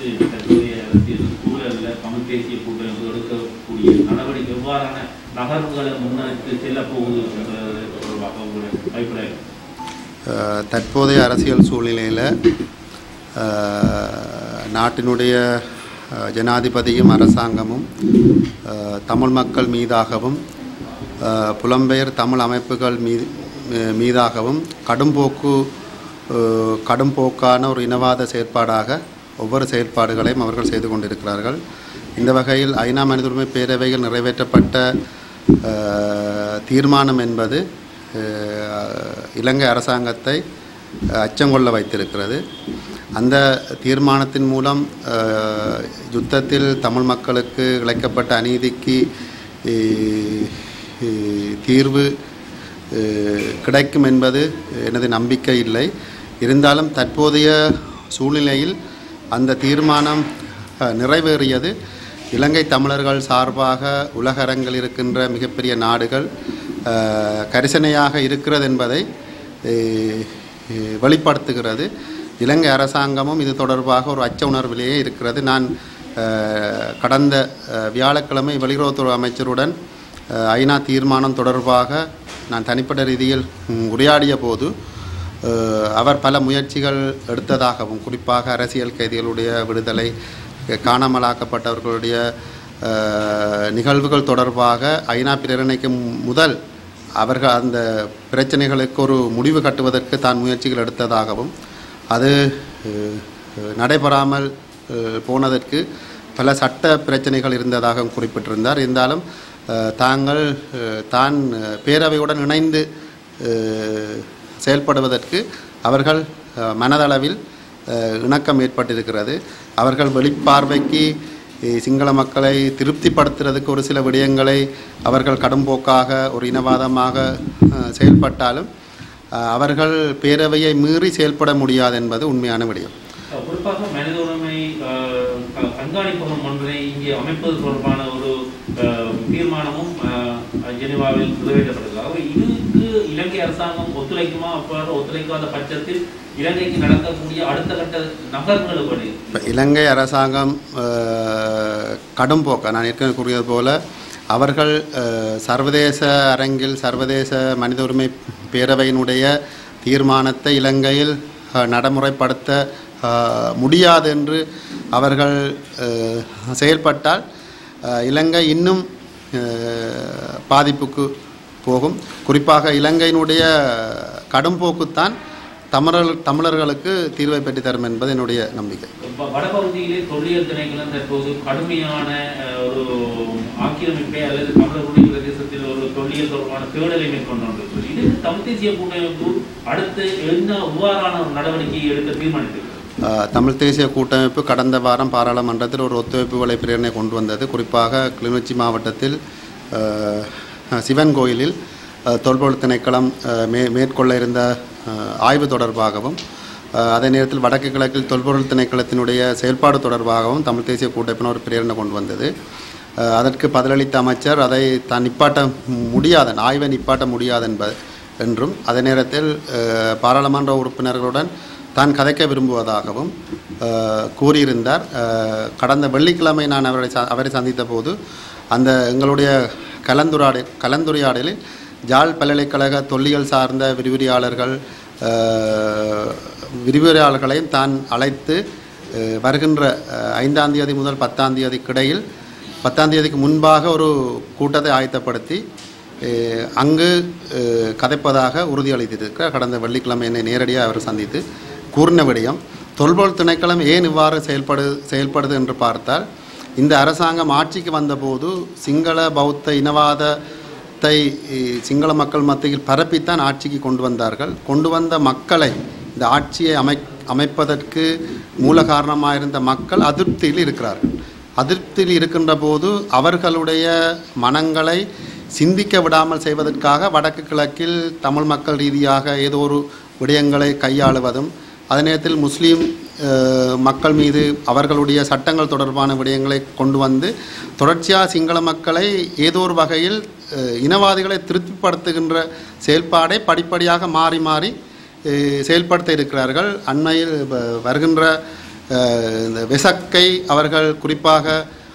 அரசு தற்போதைய அரசியல் சூழலில் தமிழ் தேசிய கூட்டமைப்பு எடுக்கக்கூடிய நடவடிக்கை எவ்வாறான நகர்வுகளை முன்னெடுத்து செல்லப் போகுது என்பது தொடர்பாக உங்களுடைய அபிப்பிராயம் அஹ், தற்போதைய அரசியல் சூழ்நிலையில் நாட்டினுடைய அஹ், ஜனாதிபதியும் அரசாங்கமும் அஹ், தமிழ் மக்கள் மீதாகவும் அஹ், புலம்பெயர் தமிழ் அமைப்புகள் மீது மீ- மீதாகவும் கடும்போக்கு அஹ், கடும்போக்கான ஒரு இனவாத செயற்பாடாக ஒவ்வொரு செயற்பாடுகளையும் அவர்கள் செய்து கொண்டிருக்கிறார்கள் இந்த வகையில் ஐநா மனித உரிமை பேரவையில் நிறைவேற்றப்பட்ட அஹ், தீர்மானம் என்பது அஹ், இலங்கை அரசாங்கத்தை அஹ், அச்சங்கொள்ள வைத்திருக்கிறது அந்த தீர்மானத்தின் மூலம் அஹ், யுத்தத்தில் தமிழ் மக்களுக்கு இழைக்கப்பட்ட அநீதிக்கு இ- இ- தீர்வு அஹ், கிடைக்கும் என்பது எனது நம்பிக்கை இல்லை இருந்தாலும் தற்போதைய சூழ்நிலையில் அந்த தீர்மானம் அஹ், நிறைவேறியது இலங்கை தமிழர்கள் சார்பாக உலக அரங்கில் இருக்கின்ற மிகப்பெரிய நாடுகள் அஹ், கரிசனையாக இருக்கிறது என்பதை அஹ், அஹ், வெளிப்படுத்துகிறது இலங்கை அரசாங்கமும் இது தொடர்பாக ஒரு அச்ச உணர்விலேயே இருக்கிறது நான் அஹ், கடந்த அஹ், வியாழக்கிழமை வெளியுறவுத்துறை அமைச்சருடன் அஹ், ஐநா தீர்மானம் தொடர்பாக நான் தனிப்பட்ட ரீதியில் ம், உரையாடிய போது அஹ், அவர் பல முயற்சிகள் எடுத்ததாகவும் குறிப்பாக அரசியல் கைதிகளுடைய விடுதலை காணாமலாக்கப்பட்டவர்களுடைய அஹ், நிகழ்வுகள் தொடர்பாக ஐநா பிரேரணைக்கு முதல் அவர்கள் அந்த பிரச்சனைகளுக்கு ஒரு முடிவு கட்டுவதற்கு தான் முயற்சிகள் எடுத்ததாகவும் அது அஹ், நடைபெறாமல் அஹ், போனதற்கு பல சட்ட பிரச்சனைகள் இருந்ததாகவும் குறிப்பிட்டிருந்தார் இருந்தாலும் அஹ், தாங்கள் அஹ், தான் அஹ், பேரவையுடன் இணைந்து அஹ், செயல்படுவதற்கு அவர்கள் அஹ், மனதளவில் அஹ், இணக்கம் ஏற்பட்டிருக்கிறது அவர்கள் வெளிப்பார்வைக்கு அஹ், சிங்கள மக்களை திருப்திப்படுத்துறதுக்கு ஒரு சில விடயங்களை அவர்கள் கடும்போக்காக ஒரு இனவாதமாக அஹ், செயல்பட்டாலும் அஹ், அவர்கள் பேரவையை மீறி செயல்பட முடியாது என்பது உண்மையான விடயம் அஹ் குறிப்பாக மனித உரிமை அஹ், க- கண்காணிப்பகம் ஒன்றை இங்கே அமைப்பது தொடர்பான ஒரு அஹ், தீர்மானமும் அஹ், ஜெனீவாவில் நிறைவேற்றப்பட்டது ஆகவே இதுக்கு இலங்கை அரசாங்கம் ஒத்துழைக்குமா அவ்வாறு ஒத்துழைக்காத பட்சத்தில் இலங்கைக்கு நடக்கக்கூடிய அடுத்த கட்ட நகர்வுகள் எப்படி இப்ப இலங்கை அரசாங்கம் அஹ், கடும்போக்க நான் ஏற்கனவே கூறியது போல அவர்கள் அஹ், சர்வதேச அரங்கில் சர்வதேச மனித உரிமை பேரவையினுடைய தீர்மானத்தை இலங்கையில் அஹ், நடைமுறைப்படுத்த அஹ், முடியாது என்று அவர்கள் அஹ், செயல்பட்டால் அஹ், இலங்கை இன்னும் அஹ், பாதிப்புக்கு போகும் குறிப்பாக இலங்கையினுடைய கடும்போக்குத்தான் தமிழர் தமிழர்களுக்கு தீர்வை பெற்றுத்தரும் என்பது என்னுடைய நம்பிக்கை வ- வடபகுதியிலே தொல்லியல் திணைக்களம் தற்போது கடுமையான அஹ், ஒரு ஆக்கிரமிப்பை அல்லது தமிழர்களுடைய பிரதேசத்தில் ஒரு தொல்லியல் தொடர்பான தேடலை மேற்கொண்டிருக்கிறது இது தமிழ் தேசிய கூட்டமைப்பு அடுத்து என்ன இவ்வாறான ஒரு நடவடிக்கையை எடுக்க தீர்மானித்திருக்கிறது அஹ், தமிழ் தேசிய கூட்டமைப்பு கடந்த வாரம் பாராளுமன்றத்தில் ஒரு ஒத்துழைப்பு விலை பிரேரணை கொண்டு வந்தது குறிப்பாக கிளிநொச்சி மாவட்டத்தில் அஹ், சிவன் கோயிலில் அஹ், தொல்பொருள் திணைக்களம் அஹ், மே மேற்கொள்ள இருந்த அஹ், ஆய்வு தொடர்பாகவும் அஹ், அதே நேரத்தில் வடக்கு கிழக்கில் தொல்பொருள் திணைக்களத்தினுடைய செயல்பாடு தொடர்பாகவும் தமிழ் தேசிய கூட்டமைப்பினர் ஒரு பிரேரணை கொண்டு வந்தது அஹ், அதற்கு பதிலளித்த அமைச்சர் அதை தான் நிப்பாட்ட முடியாத ஆய்வை நிப்பாட்ட முடியாது என்ப என்றும் அதே நேரத்தில் அஹ், பாராளுமன்ற உறுப்பினர்களுடன் தான் கதைக்க விரும்புவதாகவும் அஹ், கூறியிருந்தார் அஹ், கடந்த வெள்ளிக்கிழமை நான் அவரை ச- அவரை சந்தித்த போது அந்த எங்களுடைய கலந்துரையாட கலந்துரையாடலில் ஜாழ் பல்கலைக்கழக தொல்லியல் சார்ந்த விரிவுரையாளர்கள் அஹ், விரிவுரையாளர்களையும் தான் அழைத்து அஹ், வருகின்ற அஹ், ஐந்தாம் தேதி முதல் பத்தாம் தேதிக்கு இடையில் பத்தாம் தேதிக்கு முன்பாக ஒரு கூட்டத்தை ஆயத்தப்படுத்தி அஹ், அங்கு அஹ், கதைப்பதாக உறுதியளித்திருக்கிறார் கடந்த வெள்ளிக்கிழமை என்னை நேரடியாக அவர் சந்தித்து கூறின விடயம் தொல்பொருள் திணைக்களம் ஏன் இவ்வாறு செயல்படு செயல்படுது என்று பார்த்தால் இந்த அரசாங்கம் ஆட்சிக்கு வந்தபோது சிங்கள பௌத்த இனவாதத்தை அஹ், சிங்கள மக்கள் மத்தியில் பரப்பித்தான் ஆட்சிக்கு கொண்டு வந்தார்கள் கொண்டு வந்த மக்களை இந்த ஆட்சியை அமை அமைப்பதற்கு மூல காரணமாக இருந்த மக்கள் அதிருப்தியில் இருக்கிறார்கள் அதிருப்தியில் இருக்கின்ற போது அவர்களுடைய மனங்களை சிந்திக்க விடாமல் செய்வதற்காக வடக்கு கிழக்கில் தமிழ் மக்கள் ரீதியாக ஏதோ ஒரு விடயங்களை கையாளுவதும் அதே நேரத்தில் முஸ்லீம் அஹ், மக்கள் மீது அவர்களுடைய சட்டங்கள் தொடர்பான விடயங்களை கொண்டு வந்து தொடர்ச்சியாக சிங்கள மக்களை ஏதோ ஒரு வகையில் அஹ், இனவாதிகளை திருப்திப்படுத்துகின்ற செயல்பாடை படிப்படியாக மாறி மாறி அஹ், செயல்படுத்த இருக்கிறார்கள் அண்மையில் வ- வருகின்ற அஹ், இந்த வெசக்கை அவர்கள் குறிப்பாக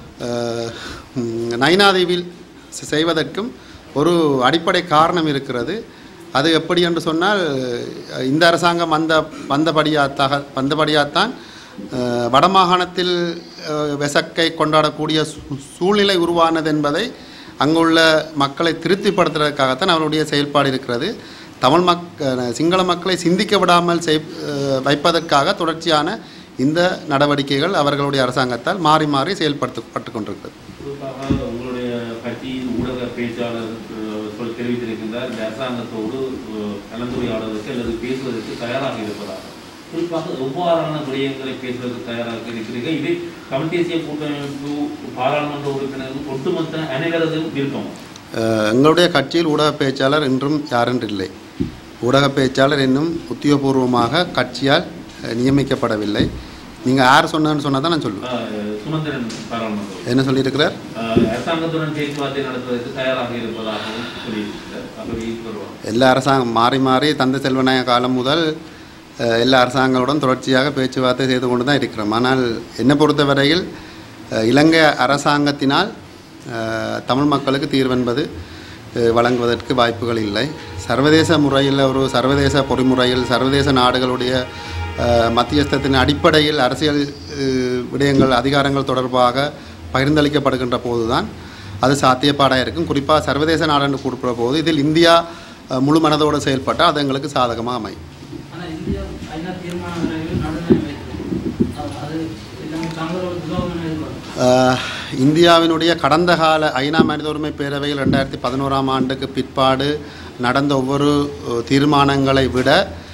அஹ், ம், நைனாதீவில் செ- செய்வதற்கும் ஒரு அடிப்படை காரணம் இருக்கிறது அது எப்படி என்று சொன்னால் அஹ், இந்த அரசாங்கம் வந்த வந்தபடியாத்தாக வந்தபடியாத்தான் அஹ், வடமாகாணத்தில் அஹ், வெசக்கை கொண்டாடக்கூடிய சூ- சூழ்நிலை உருவானது என்பதை அங்குள்ள மக்களை திருப்திப்படுத்துறதுக்காகத்தான் அவருடைய செயல்பாடு இருக்கிறது தமிழ் மக் அஹ், சிங்கள மக்களை சிந்திக்க விடாமல் செய் அஹ், வைப்பதற்காக தொடர்ச்சியான இந்த நடவடிக்கைகள் அவர்களுடைய அரசாங்கத்தால் மாறி மாறி செயல்படுத்தப்பட்டு கொண்டிருக்கிறது குறிப்பாக உங்களுடைய கட்சியின் ஊடக பேச்சாளர் அஹ், சொல் தெரிவித்திருக்கின்றார் இந்த அரசாங்கத்தோடு அஹ், கலந்துரையாடுவதற்கு அல்லது பேசுவதற்கு தயாராக இருப்பதாக குறிப்பாக எவ்வாறான விடயங்களை பேசுவதற்கு தயாராக இருக்கிறீர்கள் இது தமிழ் தேசிய கூட்டமைப்பு பாராளுமன்ற உறுப்பினர்கள் ஒட்டுமொத்த அனைவரதும் விருப்பம் அஹ், எங்களுடைய கட்சியில் ஊடக பேச்சாளர் இன்றும் யாரென்று இல்லை ஊடக பேச்சாளர் இன்னும் உத்தியோகபூர்வமாக கட்சியால் அஹ், நியமிக்கப்படவில்லை நீங்கள் யார் சொன்னேன்னு சொன்னால் தான் நான் சொல்லுவேன் அஹ், சுமந்திரன் பாராளுமன்ற உறுப்பினர். என்ன சொல்லியிருக்கிறார் அஹ், அரசாங்கத்துடன் பேச்சுவார்த்தை நடத்துவதற்கு தயாராக இருப்பதாகவும் சொல்லியிருக்கிறார் அப்படி வருவாங்க எல்லா அரசாங்கம் மாறி மாறி தந்தை செல்வநாய காலம் முதல் அஹ், எல்லா அரசாங்கங்களுடன் தொடர்ச்சியாக பேச்சுவார்த்தை செய்து கொண்டு தான் இருக்கிறோம் ஆனால் என்னை பொறுத்தவரையில் அஹ், இலங்கை அரசாங்கத்தினால் அஹ், தமிழ் மக்களுக்கு தீர்வென்பது அஹ், வழங்குவதற்கு வாய்ப்புகள் இல்லை சர்வதேச முறையில் ஒரு சர்வதேச பொறிமுறையில் சர்வதேச நாடுகளுடைய அஹ், மத்தியஸ்தத்தின் அடிப்படையில் அரசியல் அஹ், விடயங்கள் அதிகாரங்கள் தொடர்பாக பகிர்ந்தளிக்கப்படுகின்ற போதுதான் அது சாத்தியப்பாடாக இருக்கும் குறிப்பாக சர்வதேச நாடுன்னு கொடுக்குற போது இதில் இந்தியா அஹ், முழு மனதோடு செயல்பட்டால் அது எங்களுக்கு சாதகமாக அமையும் ஆனால் இந்தியா ஐநா தீர்மான விரைவில் நடுநிலை வைத்தது அது- அது எல்லாமே தங்களோட துரோகம் எதிர்பார்க்கும் அஹ், இந்தியாவினுடைய கடந்த கால ஐநா மனித உரிமை பேரவையில் ரெண்டாயிரத்தி பதினோராம் ஆண்டுக்கு பிற்பாடு நடந்த ஒவ்வொரு அஹ், தீர்மானங்களை விட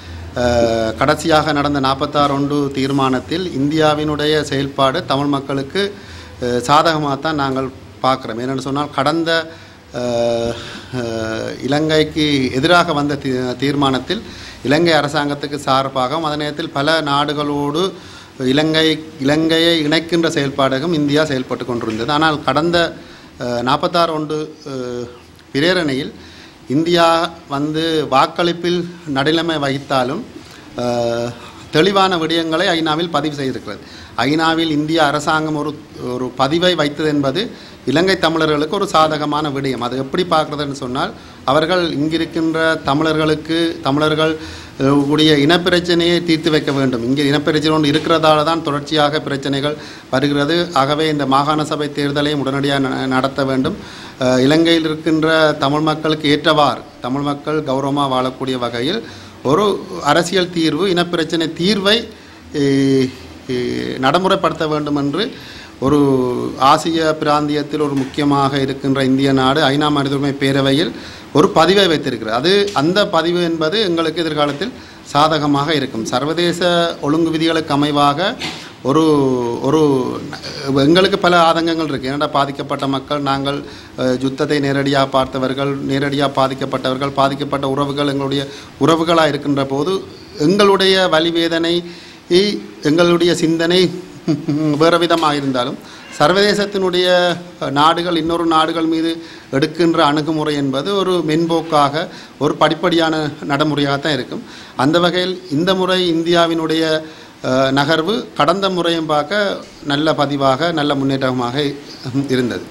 அஹ், கடைசியாக நடந்த நாற்பத்தாறு ஒன்று தீர்மானத்தில் இந்தியாவினுடைய செயல்பாடு தமிழ் மக்களுக்கு சாதகமாக தான் நாங்கள் பார்க்குறோம் ஏனென்று சொன்னால் கடந்த அஹ், அஹ், இலங்கைக்கு எதிராக வந்த தீ தீர்மானத்தில் இலங்கை அரசாங்கத்துக்கு சார்பாகவும் அதே நேரத்தில் பல நாடுகளோடு இலங்கை இலங்கையை இணைக்கின்ற செயல்பாடுகளும் இந்தியா செயல்பட்டு கொண்டிருந்தது ஆனால் கடந்த நாற்பத்தாறு ஒன்று அஹ், பிரேரணையில் இந்தியா வந்து வாக்களிப்பில் நடுநிலைமை வகித்தாலும் அஹ், தெளிவான விடயங்களை ஐநாவில் பதிவு செய்திருக்கிறது ஐநாவில் இந்திய அரசாங்கம் ஒரு ஒரு பதிவை வைத்தது என்பது இலங்கை தமிழர்களுக்கு ஒரு சாதகமான விடயம் அது எப்படி பார்க்குறதுன்னு சொன்னால் அவர்கள் இங்கிருக்கின்ற தமிழர்களுக்கு தமிழர்கள் அஹ், உடைய இனப்பிரச்சனையை தீர்த்து வைக்க வேண்டும் இங்கே இனப்பிரச்சனை ஒன்று இருக்கிறதால தான் தொடர்ச்சியாக பிரச்சனைகள் வருகிறது ஆகவே இந்த மாகாண சபை தேர்தலையும் உடனடியாக ந- நடத்த வேண்டும் அஹ், இலங்கையில் இருக்கின்ற தமிழ் மக்களுக்கு ஏற்றவாறு தமிழ் மக்கள் கௌரவமாக வாழக்கூடிய வகையில் ஒரு அரசியல் தீர்வு இனப்பிரச்சனை தீர்வை அஹ், அஹ், நடைமுறைப்படுத்த வேண்டும் என்று ஒரு ஆசிய பிராந்தியத்தில் ஒரு முக்கியமாக இருக்கின்ற இந்திய நாடு ஐநா மனித உரிமை பேரவையில் ஒரு பதிவை வைத்திருக்கிறது அது அந்த பதிவு என்பது எங்களுக்கு எதிர்காலத்தில் சாதகமாக இருக்கும் சர்வதேச ஒழுங்கு விதிகளுக்கு அமைவாக ஒரு ஒரு எங்களுக்கு பல ஆதங்கங்கள் இருக்குது ஏன்னா பாதிக்கப்பட்ட மக்கள் நாங்கள் அஹ், யுத்தத்தை நேரடியாக பார்த்தவர்கள் நேரடியாக பாதிக்கப்பட்டவர்கள் பாதிக்கப்பட்ட உறவுகள் எங்களுடைய உறவுகளாக இருக்கின்ற போது எங்களுடைய வலிவேதனை எங்களுடைய சிந்தனை வேறு விதமாக இருந்தாலும் சர்வதேசத்தினுடைய நாடுகள் இன்னொரு நாடுகள் மீது எடுக்கின்ற அணுகுமுறை என்பது ஒரு மென்போக்காக ஒரு படிப்படியான நடைமுறையாக தான் இருக்கும் அந்த வகையில் இந்த முறை இந்தியாவினுடைய அஹ், நகர்வு கடந்த முறையும் பார்க்க நல்ல பதிவாக நல்ல முன்னேற்றமாக இருந்தது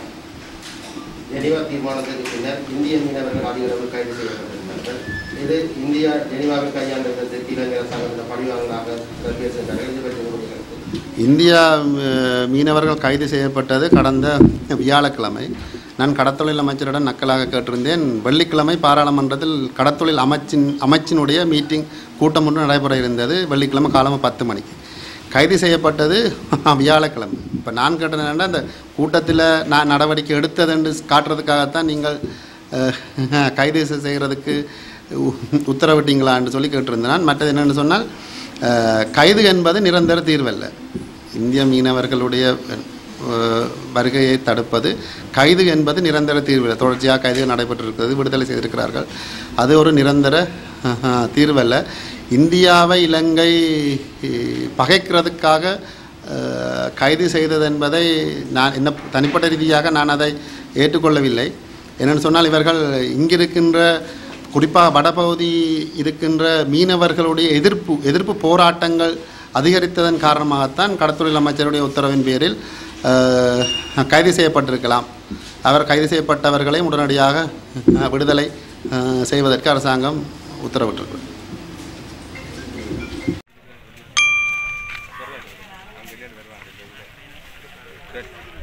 ஜெனீவா தீர்மானத்திற்கு பின்னர் இந்திய மீனவர்கள் அதிக அளவில் கைது செய்யப்பட்டிருந்தார்கள் இது இந்தியா ஜெனீவாவில் கையாண்டதற்கு இலங்கை அரசாங்கம் இந்த பழிவாங்கலாக பேசுகின்றார்கள் இது பற்றி உங்களுடைய கருத்து இந்தியா அஹ், மீனவர்கள் கைது செய்யப்பட்டது கடந்த வியாழக்கிழமை நான் கடத்தொழில் அமைச்சரிடம் நக்கலாக கேட்டிருந்தேன் வெள்ளிக்கிழமை பாராளுமன்றத்தில் கடத்தொழில் அமைச்சின் அமைச்சினுடைய மீட்டிங் கூட்டம் ஒன்று நடைபெற இருந்தது வெள்ளிக்கிழமை காலமாக பத்து மணிக்கு கைது செய்யப்பட்டது வியாழக்கிழமை இப்போ நான் கேட்டது என்னன்னா அந்த கூட்டத்தில் நான் நடவடிக்கை எடுத்ததுன்னு காட்டுறதுக்காகத்தான் நீங்கள் அஹ், கைது செய்கிறதுக்கு உ- உத்தரவிட்டீங்களான்னு சொல்லி கேட்டிருந்தேன் நான் மற்றது என்னென்னு சொன்னால் அஹ், கைது என்பது நிரந்தர தீர்வல்ல இந்திய மீனவர்களுடைய அஹ், வருகையை தடுப்பது கைது என்பது நிரந்தர தீர்வு தொடர்ச்சியாக கைது நடைபெற்றிருக்கிறது விடுதலை செய்திருக்கிறார்கள் அது ஒரு நிரந்தர அஹ், தீர்வல்ல இந்தியாவை இலங்கை அஹ், பகைக்கிறதுக்காக அஹ், கைது செய்தது என்பதை நான் என்ன தனிப்பட்ட ரீதியாக நான் அதை ஏற்றுக்கொள்ளவில்லை என்னென்னு சொன்னால் இவர்கள் இங்கிருக்கின்ற குறிப்பாக வடபகுதி இருக்கின்ற மீனவர்களுடைய எதிர்ப்பு எதிர்ப்பு போராட்டங்கள் அதிகரித்ததன் காரணமாகத்தான் கடத்தொழில் அமைச்சருடைய உத்தரவின் பேரில் அஹ், கைது செய்யப்பட்டிருக்கலாம் அவர் கைது செய்யப்பட்டவர்களை உடனடியாக அஹ், விடுதலை அஹ், செய்வதற்கு அரசாங்கம் உத்தரவிட்டிருக்கு Good.